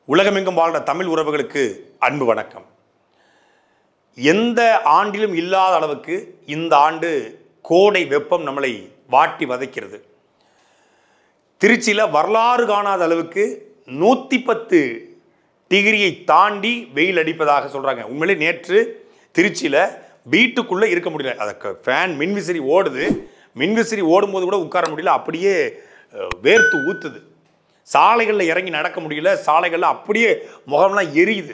உலகமெங்கும் வாழ்ந்த தமிழ் உறவுகளுக்கு அன்பு வணக்கம் எந்த ஆண்டிலும் இல்லாத அளவுக்கு இந்த ஆண்டு கோடை வெப்பம் நம்மளை வாட்டி வதைக்கிறது திருச்சியில் வரலாறு காணாத அளவுக்கு நூற்றி பத்து டிகிரியை தாண்டி வெயில் அடிப்பதாக சொல்கிறாங்க உண்மையிலே நேற்று திருச்சியில் வீட்டுக்குள்ளே இருக்க முடியல அதுக்கு ஃபேன் மின்விசிறி ஓடுது மின்விசிறி ஓடும்போது கூட உட்கார முடியல அப்படியே அஹ், வேர்த்து ஊத்துது சாலைகளில் இறங்கி நடக்க முடியல சாலைகளில் அப்படியே முகம்லாம் எரியுது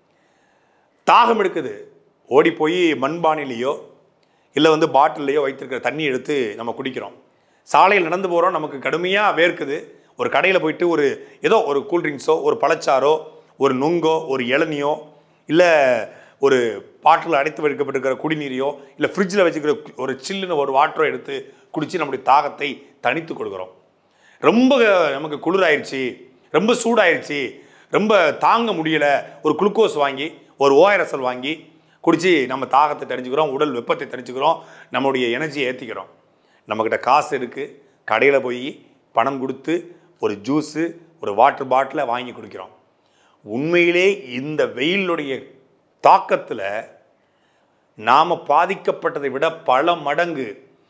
தாகம் எடுக்குது ஓடி போய் மண்பானையிலையோ இல்லை வந்து பாட்டில்லையோ வைத்திருக்கிற தண்ணி எடுத்து நம்ம குடிக்கிறோம் சாலையில் நடந்து போகிறோம் நமக்கு கடுமையாக வேர்க்குது ஒரு கடையில் போயிட்டு ஒரு ஏதோ ஒரு கூல்ட்ரிங்க்ஸோ ஒரு பழச்சாரோ ஒரு நுங்கோ ஒரு இளநியோ இல்லை ஒரு பாட்டில் அடைத்து வைக்கப்பட்டிருக்கிற குடிநீரையோ இல்லை ஃப்ரிட்ஜில் வச்சுக்கிற ஒரு சில்லுன்னு ஒரு வாட்டரோ எடுத்து குடித்து நம்முடைய தாகத்தை தணித்து கொடுக்குறோம் ரொம்ப நமக்கு குளிராயிருச்சு ரொம்ப சூடாயிருச்சு ரொம்ப தாங்க முடியலை ஒரு குளுக்கோஸ் வாங்கி ஒரு ஓஆர்எஸ்எல் வாங்கி குடித்து நம்ம தாகத்தை தணிச்சுக்கிறோம் உடல் வெப்பத்தை தணிச்சுக்கிறோம் நம்மளுடைய எனர்ஜியை ஏற்றிக்கிறோம் நம்மக்கிட்ட காசு இருக்குது கடையில் போய் பணம் கொடுத்து ஒரு ஜூஸு ஒரு வாட்டர் பாட்டிலை வாங்கி குடிக்கிறோம் உண்மையிலே இந்த வெயிலுடைய தாக்கத்தில் நாம் பாதிக்கப்பட்டதை விட பல மடங்கு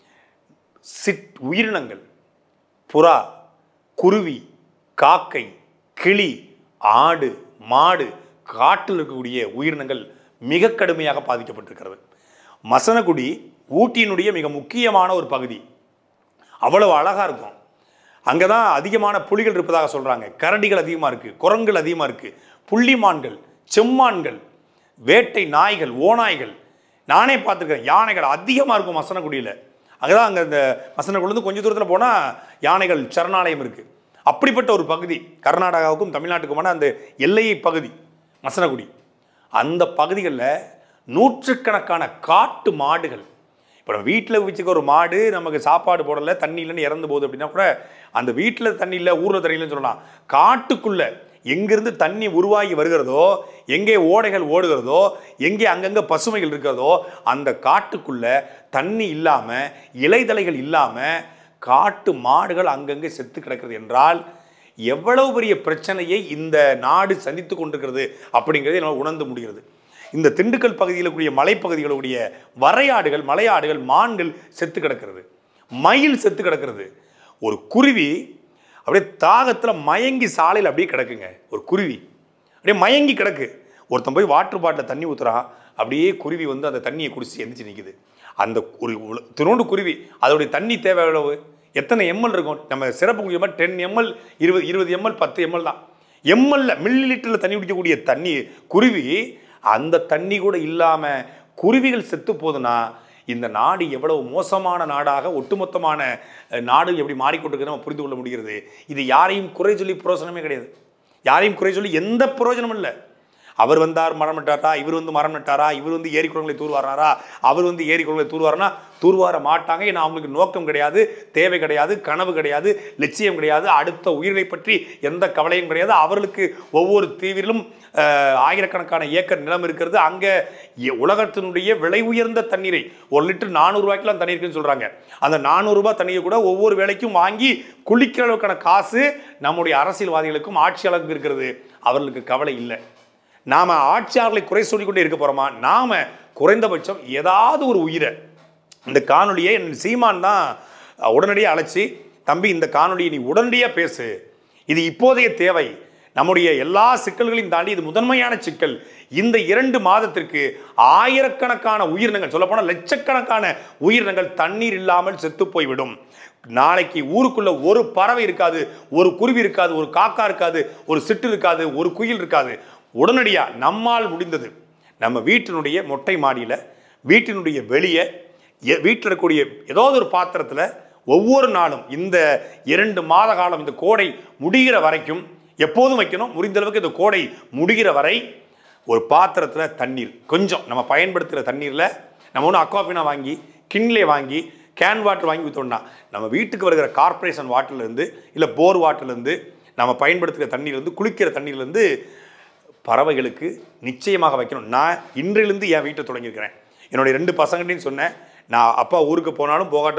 சிட் உயிரினங்கள் புறா குருவி காக்கை கிளி ஆடு மாடு காட்டில் இருக்கக்கூடிய உயிரினங்கள் மிக கடுமையாக பாதிக்கப்பட்டிருக்கிறது மசனகுடி ஊட்டியினுடைய மிக முக்கியமான ஒரு பகுதி அவ்வளவு அழகாக இருக்கும் அங்கே தான் அதிகமான புலிகள் இருப்பதாக சொல்கிறாங்க கரடிகள் அதிகமாக இருக்குது குரங்குகள் அதிகமாக இருக்குது புள்ளிமான்கள் செம்மான்கள் வேட்டை நாய்கள் ஓநாய்கள் நானே பார்த்துருக்கேன் யானைகள் அதிகமாக இருக்கும் மசனகுடியில் அங்கே தான் அங்கே இந்த மசனகுடிலேருந்து கொஞ்சம் தூரத்தில் போனால் யானைகள் சரணாலயம் இருக்குது அப்படிப்பட்ட ஒரு பகுதி கர்நாடகாவுக்கும் தமிழ்நாட்டுக்குமான அந்த எல்லையை பகுதி மசனகுடி அந்த பகுதிகளில் நூற்றுக்கணக்கான காட்டு மாடுகள் இப்போ நம்ம வீட்டில் வச்சுக்க ஒரு மாடு நமக்கு சாப்பாடு போடலை தண்ணி இல்லைன்னு இறந்து போகுது அப்படின்னா கூட அந்த வீட்டில் தண்ணி இல்லை ஊரில் தண்ணி இல்லைன்னு சொல்லலாம் காட்டுக்குள்ள எங்கிருந்து தண்ணி உருவாகி வருகிறதோ எங்கே ஓடைகள் ஓடுகிறதோ எங்கே அங்கங்கே பசுமைகள் இருக்கிறதோ அந்த காட்டுக்குள்ள தண்ணி இல்லாமல் இலைதலைகள் இல்லாமல் காட்டு மாடுகள் அங்கங்கே செத்து கிடக்கிறது என்றால் எவ்வளவு பெரிய பிரச்சனையை இந்த நாடு சந்தித்து கொண்டிருக்கிறது அப்படிங்கிறதை நம்ம உணர்ந்து முடிகிறது இந்த திண்டுக்கல் பகுதியில் கூடிய மலைப்பகுதிகளுடைய வரையாடுகள் மலையாடுகள் மான்கள் செத்து கிடக்கிறது மயில் செத்து கிடக்கிறது ஒரு குருவி அப்படியே தாகத்தில் மயங்கி சாலையில் அப்படியே கிடக்குங்க ஒரு குருவி அப்படியே மயங்கி கிடக்கு ஒருத்தன் போய் வாட்டர் பாட்டில் தண்ணி ஊற்றுறான் அப்படியே குருவி வந்து அந்த தண்ணியை குடிச்சு எந்திரிச்சு நிற்குது அந்த ஒரு உல- திருநோண்டு குருவி அதோடைய தண்ணி தேவை எவ்வளவு எத்தனை எம்எல் இருக்கும் நம்ம சிறப்பு குடிக்கிற மாதிரி டென் எம்எல் இருபது இருபது எம்எல் பத்து எம்எல் தான் எம்எல்ல மில்லி லிட்டரில் தண்ணி குடிக்கக்கூடிய தண்ணி குருவி அந்த தண்ணி கூட இல்லாமல் குருவிகள் செத்து போகுதுன்னா இந்த நாடு எவ்வளவு மோசமான நாடாக ஒட்டுமொத்தமான அஹ், நாடு எப்படி மாறிக்கொண்டிருக்குன்னு நம்ம புரிந்து கொள்ள முடிகிறது இது யாரையும் குறை சொல்லி பிரயோஜனமே கிடையாது யாரையும் குறை சொல்லி எந்த பிரயோஜனமும் இல்லை அவர் வந்தார் மரம் நட்டாரா இவர் வந்து மரம் நட்டாரா இவர் வந்து ஏரி குளங்களை தூர்வாராரா அவர் வந்து ஏரி குளங்களை தூர்வாரனா தூர்வார மாட்டாங்க ஏன்னா அவங்களுக்கு நோக்கம் கிடையாது தேவை கிடையாது கனவு கிடையாது லட்சியம் கிடையாது அடுத்த உயிரை பற்றி எந்த கவலையும் கிடையாது அவர்களுக்கு ஒவ்வொரு தீவிலும் அஹ், ஆயிரக்கணக்கான ஏக்கர் நிலம் இருக்கிறது அங்கே எ- உலகத்தினுடைய விலை உயர்ந்த தண்ணீரை ஒரு லிட்டர் நானூறு ரூபாய்க்குலாம் தண்ணீர் இருக்குன்னு சொல்கிறாங்க அந்த நானூறு ரூபாய் தண்ணியை கூட ஒவ்வொரு வேலைக்கும் வாங்கி குளிக்கிற அளவுக்கான காசு நம்முடைய அரசியல்வாதிகளுக்கும் ஆட்சியாளருக்கும் இருக்கிறது அவர்களுக்கு கவலை இல்லை நாம ஆட்சியாளர்களை குறை சொல்லிக்கொண்டே இருக்க போறோமா நாம குறைந்தபட்சம் ஏதாவது ஒரு உயிரை இந்த காணொளியை என் சீமான் தான் உடனடியாக அழைச்சி தம்பி இந்த காணொளியை நீ உடனடியாக பேசு இது இப்போதைய தேவை நம்முடைய எல்லா சிக்கல்களையும் தாண்டி இது முதன்மையான சிக்கல் இந்த இரண்டு மாதத்திற்கு ஆயிரக்கணக்கான உயிரினங்கள் சொல்லப்போனால் லட்சக்கணக்கான உயிரினங்கள் தண்ணீர் இல்லாமல் செத்து போய்விடும் நாளைக்கு ஊருக்குள்ள ஒரு பறவை இருக்காது ஒரு குருவி இருக்காது ஒரு காக்கா இருக்காது ஒரு சிட்டு இருக்காது ஒரு குயில் இருக்காது உடனடியா நம்மால் முடிந்தது நம்ம வீட்டினுடைய மொட்டை மாடியில் வீட்டினுடைய வெளியே எ- வீட்டில் இருக்கக்கூடிய ஏதாவது ஒரு பாத்திரத்தில் ஒவ்வொரு நாளும் இந்த இரண்டு மாத காலம் இந்த கோடை முடிகிற வரைக்கும் எப்போதும் வைக்கணும் முடிந்த அளவுக்கு இந்த கோடை முடிகிற வரை ஒரு பாத்திரத்தில் தண்ணீர் கொஞ்சம் நம்ம பயன்படுத்துகிற தண்ணீரில் நம்ம ஒன்று அக்வாபினா வாங்கி கிண்லே வாங்கி கேன் வாட்டர் வாங்கி ஊற்றோம்னா நம்ம வீட்டுக்கு வருகிற கார்ப்பரேஷன் வாட்டர்லேருந்து இல்லை போர் வாட்டர்லேருந்து நம்ம பயன்படுத்துகிற தண்ணீர்லேருந்து குளிக்கிற தண்ணீர்லேருந்து பறவைகளுக்கு நிச்சயமாக வைக்கணும் நான் இன்றிலிருந்து என் வீட்டை தொடங்கியிருக்கிறேன் என்னுடைய ரெண்டு பசங்கள்டையும் சொன்னேன் நான் அப்பா ஊருக்கு போனாலும் போகாட்டாலும்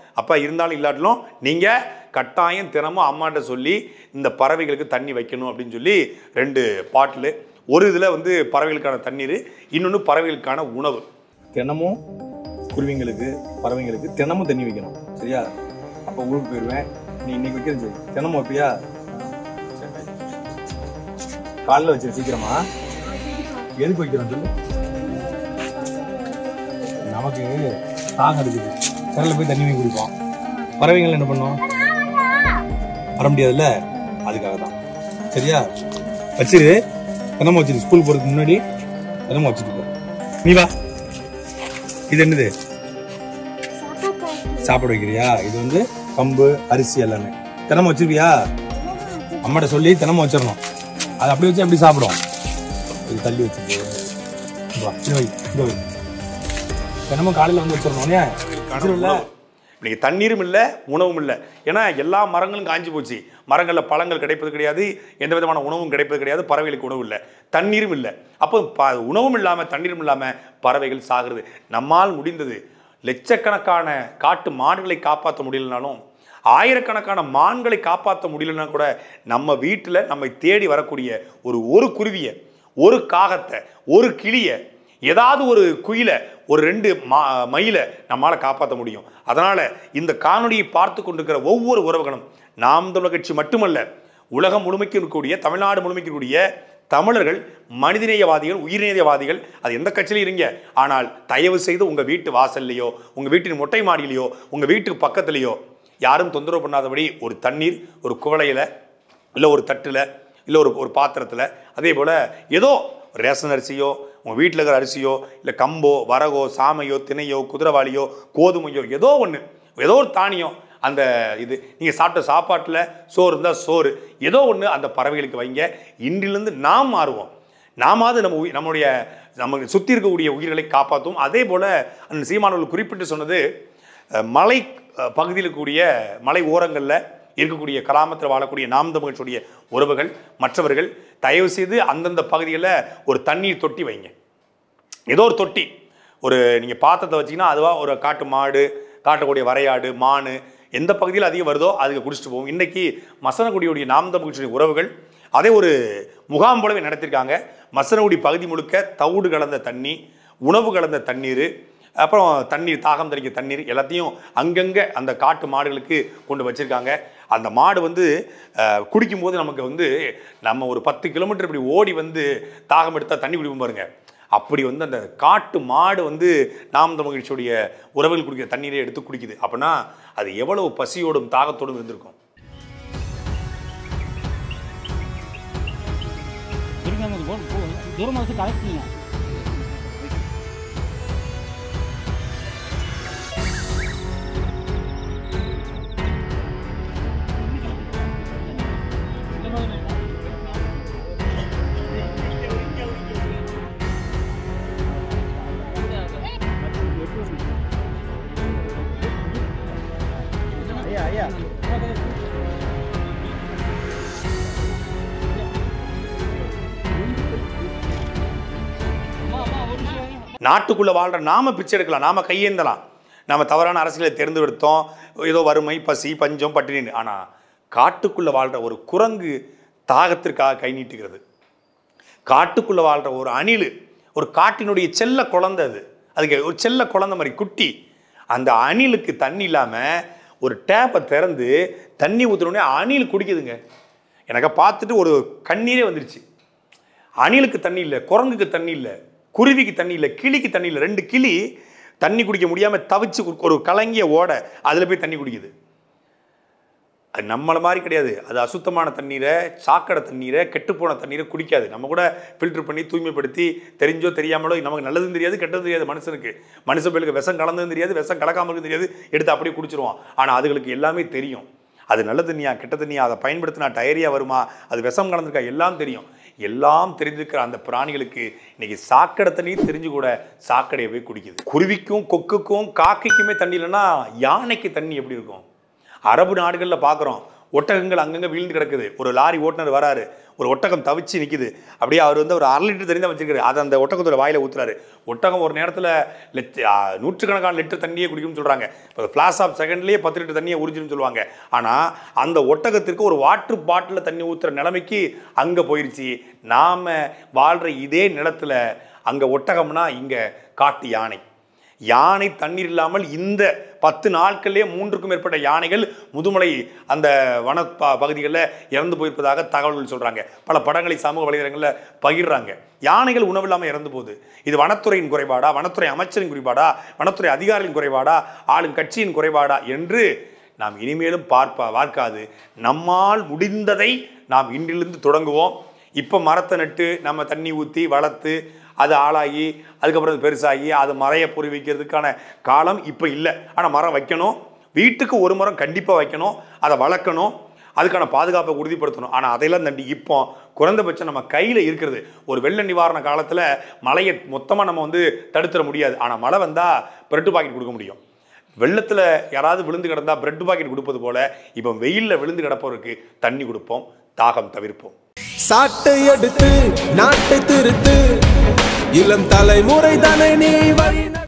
அப்பா இருந்தாலும் இல்லாட்டிலும் நீங்கள் கட்டாயம் தினமும் அம்மாட்ட சொல்லி இந்த பறவைகளுக்கு தண்ணி வைக்கணும் அப்படின்னு சொல்லி ரெண்டு பாட்டில் ஒரு இதில் வந்து பறவைகளுக்கான தண்ணீர் இன்னொன்று பறவைகளுக்கான உணவு தினமும் குருவிங்களுக்கு பறவைங்களுக்கு தினமும் தண்ணி வைக்கணும் சரியா அப்போ ஊருக்கு போயிடுவேன் நீ இன்னைக்கு வைக்கிறது சரி தினமும் வைப்பியா சரி. காலைல வச்சிரு சீக்கிரமா எதுக்கு வைக்கிறோம் சொல்லு நமக்கு தாகம் இருக்குது கடல்ல போய் தண்ணி வாங்கி குடிப்போம் பறவைகள் என்ன பண்ணும் வர முடியாதுல்ல அதுக்காக தான் சரியா வச்சிரு தினமும் வச்சிரு ஸ்கூல் போறதுக்கு முன்னாடி தினமும் வச்சுட்டு போ நீ வா இது என்னது சாப்பாடு வைக்கிறியா இது வந்து கம்பு அரிசி எல்லாமே தினமும் வச்சிருவியா அம்மாட்ட சொல்லி தினமும் வச்சிடணும் அது அப்படி வச்சு எப்படி சாப்பிடும் இது தள்ளி வச்சுட்டு வா, இது வை இது வை தினமும் காலையில வந்து வச்சிடணும் ஏன் வச்சிருவில்ல? இன்னைக்கு தண்ணீரும் இல்லை உணவும் இல்லை ஏன்னா எல்லா மரங்களும் காஞ்சி போச்சு மரங்களில் பழங்கள் கிடைப்பது கிடையாது எந்த விதமான உணவும் கிடைப்பது கிடையாது பறவைகளுக்கு உணவு இல்லை தண்ணீரும் இல்லை அப்போ ப உணவும் இல்லாமல் தண்ணீரும் இல்லாமல் பறவைகள் சாகுறது நம்மால் முடிந்தது லட்சக்கணக்கான காட்டு மாடுகளை காப்பாற்ற முடியலனாலும் ஆயிரக்கணக்கான மான்களை காப்பாற்ற முடியலன்னா கூட நம்ம வீட்டில் நம்மை தேடி வரக்கூடிய ஒரு ஒரு குருவியை ஒரு காகத்தை ஒரு கிளியை ஏதாவது ஒரு குயிலை ஒரு ரெண்டு மா மயிலை நம்மளால் காப்பாற்ற முடியும் அதனால் இந்த காணொளியை பார்த்து கொண்டிருக்கிற ஒவ்வொரு உறவுகளும் நாம் தமிழர் கட்சி மட்டுமல்ல உலகம் முழுமைக்கு இருக்கக்கூடிய தமிழ்நாடு முழுமைக்கு இருக்கக்கூடிய தமிழர்கள் மனிதநேயவாதிகள் உயிர்நேயவாதிகள் அது எந்த கட்சியிலும் இருங்க ஆனால் தயவு செய்து உங்கள் வீட்டு வாசல்லையோ உங்கள் வீட்டின் மொட்டை மாடியிலையோ உங்கள் வீட்டுக்கு பக்கத்துலேயோ யாரும் தொந்தரவு பண்ணாதபடி ஒரு தண்ணீர் ஒரு குவளையில் இல்லை ஒரு தட்டில் இல்லை ஒரு ஒரு பாத்திரத்தில் அதே போல் ஏதோ ரேஷன் அரிசியோ உங்கள் வீட்டில் இருக்கிற அரிசியோ இல்லை கம்போ வரகோ சாமையோ திணையோ குதிரவாளியோ கோதுமையோ ஏதோ ஒன்று ஏதோ ஒரு தானியம் அந்த இது நீங்கள் சாப்பிட்ட சாப்பாட்டில் சோறு இருந்தால் சோறு ஏதோ ஒன்று அந்த பறவைகளுக்கு வைங்க இன்றிலிருந்து நாம் மாறுவோம் நாமாவது நம்ம உயிர் நம்முடைய நம்ம சுற்றி இருக்கக்கூடிய உயிர்களை காப்பாற்றுவோம் அதே போல் அந்த சீமானவர்கள் குறிப்பிட்டு சொன்னது அஹ், மலை அஹ், பகுதியில் இருக்கக்கூடிய மலை ஓரங்களில் இருக்கக்கூடிய கிராமத்தில் வாழக்கூடிய நாம் தமிழ்ச்சுடைய உறவுகள் மற்றவர்கள் தயவு செய்து அந்தந்த பகுதிகளில் ஒரு தண்ணீர் தொட்டி வைங்க ஏதோ ஒரு தொட்டி ஒரு நீங்கள் பாத்திரத்தை வச்சீங்கன்னா அதுவாக ஒரு காட்டு மாடு காட்டக்கூடிய வரையாடு மான் எந்த பகுதியில் அதிகம் வருதோ அதுக்கு குடிச்சிட்டு போகும் இன்னைக்கு மசனகுடியுடைய நாம் தமிழ்ச்சுடைய உறவுகள் அதே ஒரு முகாம் போலவே நடத்தியிருக்காங்க மசனகுடி பகுதி முழுக்க தவிடு கலந்த தண்ணி உணவு கலந்த தண்ணீர் அப்புறம் தண்ணீர் தாகம் தணிக்க தண்ணீர் எல்லாத்தையும் அங்கங்கே அந்த காட்டு மாடுகளுக்கு கொண்டு வச்சிருக்காங்க அந்த மாடு வந்து அஹ், குடிக்கும்போது நமக்கு வந்து நம்ம ஒரு பத்து கிலோமீட்டர் இப்படி ஓடி வந்து தாகம் எடுத்தால் தண்ணி குடிப்போம் பாருங்க அப்படி வந்து அந்த காட்டு மாடு வந்து நாம் மகிழ்ச்சியுடைய உறவுகள் குடிக்கிற தண்ணீரை எடுத்து குடிக்குது அப்படின்னா அது எவ்வளவு பசியோடும் தாகத்தோடும் இருந்திருக்கும் இருக்காங்க போ போ தூரமாக வச்சு கலெக்டிங்க ஐயா ஐயா நாட்டுக்குள்ளே வாழ்கிற நாம பிச்சை எடுக்கலாம் நாம கையேந்தலாம் நாம தவறான அரசியலை தேர்ந்தெடுத்தோம் ஏதோ வறுமை பசி பஞ்சம் பட்டினி ஆனால் காட்டுக்குள்ளே வாழ்கிற ஒரு குரங்கு தாகத்திற்காக கை நீட்டுகிறது காட்டுக்குள்ளே வாழ்கிற ஒரு அணில் ஒரு காட்டினுடைய செல்ல குழந்தை அது அதுக்கு ஒரு செல்ல குழந்தை மாதிரி குட்டி அந்த அணிலுக்கு தண்ணி இல்லாமல் ஒரு டேப்பை திறந்து தண்ணி ஊற்றுனோடனே அணில் குடிக்குதுங்க எனக்கு பார்த்துட்டு ஒரு கண்ணீரே வந்துருச்சு அணிலுக்கு தண்ணி இல்லை குரங்குக்கு தண்ணி இல்லை குருவிக்கு தண்ணி இல்லை கிளிக்கு தண்ணி இல்லை ரெண்டு கிளி தண்ணி குடிக்க முடியாமல் தவிச்சு கு- ஒரு கலங்கிய ஓட அதில் போய் தண்ணி குடிக்குது அது நம்மளை மாதிரி கிடையாது அது அசுத்தமான தண்ணீரை சாக்கடை தண்ணீரை கெட்டுப்போன தண்ணீரை குடிக்காது நம்ம கூட ஃபில்டர் பண்ணி தூய்மைப்படுத்தி தெரிஞ்சோ தெரியாமலோ நமக்கு நல்லதும் தெரியாது கெட்டதும் தெரியாது மனுஷனுக்கு மனுஷ பேருக்கு விஷம் கலந்ததும் தெரியாது விஷம் கலக்காம இருக்கும் தெரியாது எடுத்து அப்படியே குடிச்சிருவான் ஆனால் அதுகளுக்கு எல்லாமே தெரியும் அது நல்ல தண்ணியா கெட்ட தண்ணியா அதை பயன்படுத்தினா டயரியா வருமா அது விஷம் கலந்துருக்கா எல்லாம் தெரியும் எல்லாம் தெரிஞ்சிருக்கிற அந்த பிராணிகளுக்கு இன்னைக்கு சாக்கடை தண்ணி தெரிஞ்சு கூட சாக்கடையை போய் குடிக்குது குருவிக்கும் கொக்குக்கும் காக்கைக்குமே தண்ணி இல்லைன்னா யானைக்கு தண்ணி எப்படி இருக்கும் அரபு நாடுகளில் பார்க்குறோம் ஒட்டகங்கள் அங்கங்கே வீழ்ந்து கிடக்குது ஒரு லாரி ஓட்டுநர் வராரு ஒரு ஒட்டகம் தவிச்சு நிற்குது அப்படியே அவர் வந்து ஒரு அரை லிட்டர் தண்ணி தான் வச்சிருக்காரு அதை அந்த ஒட்டகத்தோட வாயில ஊத்துறாரு ஒட்டகம் ஒரு நேரத்தில் லட்ச ஆ, நூற்றுக்கணக்கான லிட்டர் தண்ணியே குடிக்கும்னு சொல்கிறாங்க இப்போ ஃப்ளாஷ் ஆஃப் செகண்ட்லேயே பத்து லிட்டர் தண்ணியை உறிஞ்சுன்னு சொல்லுவாங்க ஆனால் அந்த ஒட்டகத்திற்கு ஒரு வாட்டர் பாட்டிலில் தண்ணி ஊற்றுற நிலைமைக்கு அங்கே போயிருச்சு நாம் வாழ்கிற இதே நிலத்துல அங்கே ஒட்டகம்னா இங்கே காட்டு யானை யானை தண்ணீர் இல்லாமல் இந்த பத்து நாட்களிலே மூன்றுக்கும் மேற்பட்ட யானைகள் முதுமலை அந்த வன ப பகுதிகளில் இறந்து போயிருப்பதாக தகவல்கள் சொல்கிறாங்க பல படங்களை சமூக வலைதளங்களில் பகிர்றாங்க யானைகள் உணவு இல்லாமல் இறந்து போகுது இது வனத்துறையின் குறைபாடா வனத்துறை அமைச்சரின் குறைபாடா வனத்துறை அதிகாரிகளின் குறைபாடா ஆளும் கட்சியின் குறைபாடா என்று நாம் இனிமேலும் பார்ப்பா பார்க்காது நம்மால் முடிந்ததை நாம் இன்றிலிருந்து தொடங்குவோம் இப்போ மரத்தை நட்டு நம்ம தண்ணி ஊற்றி வளர்த்து அது ஆளாகி அதுக்கப்புறம் அது பெருசாகி அது மரையை பொறி வைக்கிறதுக்கான காலம் இப்போ இல்லை ஆனால் மரம் வைக்கணும் வீட்டுக்கு ஒரு மரம் கண்டிப்பாக வைக்கணும் அதை வளர்க்கணும் அதுக்கான பாதுகாப்பை உறுதிப்படுத்தணும் ஆனால் அதையெல்லாம் தாண்டி இப்போ குறைந்தபட்சம் நம்ம கையில் இருக்கிறது ஒரு வெள்ள நிவாரண காலத்தில் மழையை மொத்தமாக நம்ம வந்து தடுத்துட முடியாது ஆனால் மழை வந்தால் பிரெட்டு பாக்கெட் கொடுக்க முடியும் வெள்ளத்தில் யாராவது விழுந்து கிடந்தா பிரெட் பாக்கெட் கொடுப்பது போல இப்போ வெயிலில் விழுந்து கிடப்பவருக்கு தண்ணி கொடுப்போம் தாகம் தவிர்ப்போம் சாட்டை எடுத்து நாட்டை திருத்து இளம் தலைமுறை தானே நீ வழி